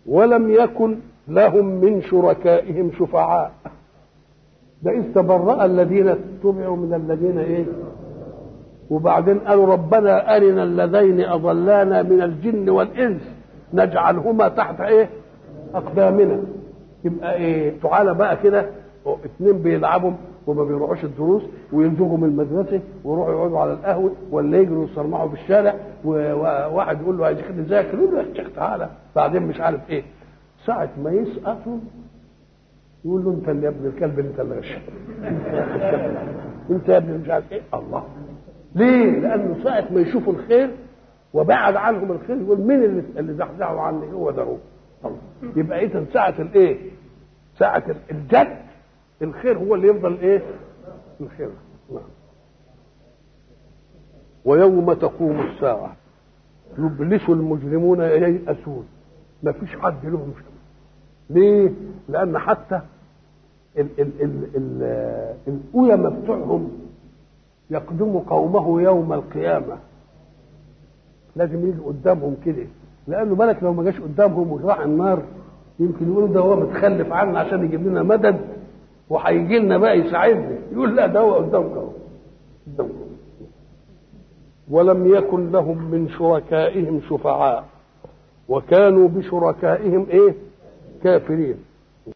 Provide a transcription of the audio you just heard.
ولم يكن لهم من شركائهم شفعاء ده إذ تبرأ الذين اتبعوا من الذين إيه وبعدين قالوا ربنا أرنا اللذين أضلانا من الجن والإنس نجعلهما تحت إيه أقدامنا يبقى إيه تعالى بقى كده اتنين بيلعبوا وما بيروحوش الدروس وينزغوا من المدرسه ويروحوا يقعدوا على القهوه ولا يجروا يصرمعوا في الشارع وواحد يقول له يا شيخ نذاكر يقول له يا شيخ تعالى بعدين مش عارف ايه ساعة ما يسقطوا يقول له انت اللي يا ابن الكلب انت اللي غش انت يا ابن مش عارف ايه الله ليه؟ لانه ساعة ما يشوفوا الخير وبعد عنهم الخير يقول مين اللي اللي زحزحوا عني هو ده هو الله يبقى اذا ساعة الايه؟ ساعة الجد الخير هو اللي يفضل ايه الخير نعم ويوم تقوم الساعة يبلس المجرمون ييأسون ما فيش حد لهم شيء ليه؟ لأن حتى ال ال ال ال الأيمة بتوعهم يقدم قومه يوم القيامة لازم يجي قدامهم كده لأنه بالك لو ما جاش قدامهم وراح النار يمكن يقولوا ده هو متخلف عنا عشان يجيب لنا مدد وهيجي لنا بقى يساعدنا يقول لا ده هو قدامكم قدامكم ولم يكن لهم من شركائهم شفعاء وكانوا بشركائهم ايه كافرين